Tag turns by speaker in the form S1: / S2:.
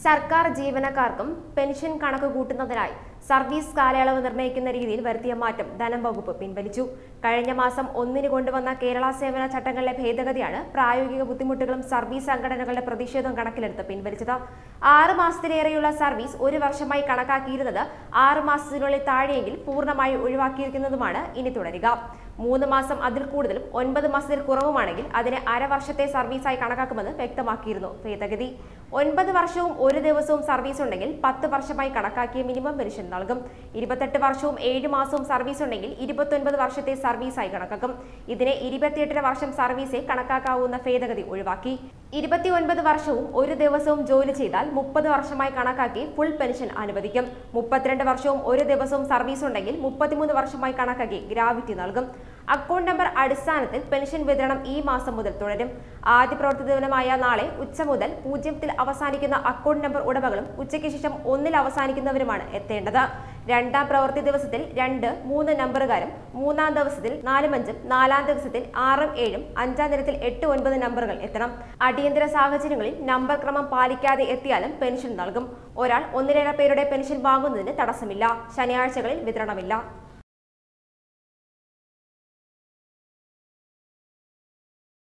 S1: സർക്കാർ ജീവനക്കാർക്കും പെൻഷൻ കണക്ക് കൂട്ടുന്നതിനായി സർവീസ് കാലയളവ് നിർണ്ണയിക്കുന്ന രീതിയിൽ വരുത്തിയ മാറ്റം ധനം വകുപ്പ് പിൻവലിച്ചു കഴിഞ്ഞ മാസം ഒന്നിന് കൊണ്ടുവന്ന കേരള സേവന ചട്ടങ്ങളിലെ ഭേദഗതിയാണ് പ്രായോഗിക ബുദ്ധിമുട്ടുകളും സർവീസ് സംഘടനകളുടെ പ്രതിഷേധവും കണക്കിലെടുത്ത് പിൻവലിച്ചത് ആറ് മാസത്തിലേറെയുള്ള സർവീസ് ഒരു വർഷമായി കണക്കാക്കിയിരുന്നത് ആറ് മാസത്തിനുള്ളിൽ താഴെയെങ്കിൽ പൂർണ്ണമായി ഒഴിവാക്കിയിരിക്കുന്നതുമാണ് ഇനി തുടരുക മൂന്ന് മാസം അതിൽ കൂടുതലും ഒൻപത് മാസത്തിൽ കുറവുമാണെങ്കിൽ അതിനെ അരവർഷത്തെ സർവീസായി കണക്കാക്കുമെന്ന് വ്യക്തമാക്കിയിരുന്നു ഭേദഗതി ഒൻപത് വർഷവും ഒരു ദിവസവും സർവീസ് ഉണ്ടെങ്കിൽ പത്ത് വർഷമായി കണക്കാക്കിയ മിനിമം പെൻഷൻ നൽകും ഇരുപത്തെട്ട് വർഷവും ഏഴ് മാസവും സർവീസ് ഉണ്ടെങ്കിൽ ഇരുപത്തൊൻപത് വർഷത്തെ സർവീസായി കണക്കാക്കും ഇതിനെ ഇരുപത്തിയെട്ടര വർഷം സർവീസെ കണക്കാക്കാവുന്ന ഭേദഗതി ഒഴിവാക്കി ഇരുപത്തിയൊൻപത് വർഷവും ഒരു ദിവസവും ജോലി ചെയ്താൽ മുപ്പത് വർഷമായി കണക്കാക്കി ഫുൾ പെൻഷൻ അനുവദിക്കും മുപ്പത്തിരണ്ട് വർഷവും ഒരു ദിവസവും സർവീസ് ഉണ്ടെങ്കിൽ മുപ്പത്തിമൂന്ന് വർഷമായി കണക്കാക്കി ഗ്രാവിറ്റി നൽകും അക്കൗണ്ട് നമ്പർ അടിസ്ഥാനത്തിൽ പെൻഷൻ വിതരണം ഈ മാസം മുതൽ തുടരും ആദ്യ പ്രവൃത്തി ദിനമായ നാളെ ഉച്ച മുതൽ പൂജ്യത്തിൽ അവസാനിക്കുന്ന അക്കൗണ്ട് നമ്പർ ഉടമകളും ഉച്ചയ്ക്ക് ശേഷം ഒന്നിൽ അവസാനിക്കുന്നവരുമാണ് എത്തേണ്ടത് രണ്ടാം പ്രവൃത്തി ദിവസത്തിൽ രണ്ട് മൂന്ന് നമ്പറുകാരും മൂന്നാം ദിവസത്തിൽ നാലും അഞ്ചും നാലാം ദിവസത്തിൽ ആറും ഏഴും അഞ്ചാം ദിനത്തിൽ എട്ട് ഒൻപത് നമ്പറുകൾ എത്തണം അടിയന്തര സാഹചര്യങ്ങളിൽ നമ്പർ ക്രമം പാലിക്കാതെ എത്തിയാലും പെൻഷൻ നൽകും ഒരാൾ ഒന്നിലേറെ പേരുടെ പെൻഷൻ വാങ്ങുന്നതിന് തടസ്സമില്ല ശനിയാഴ്ചകളിൽ വിതരണമില്ല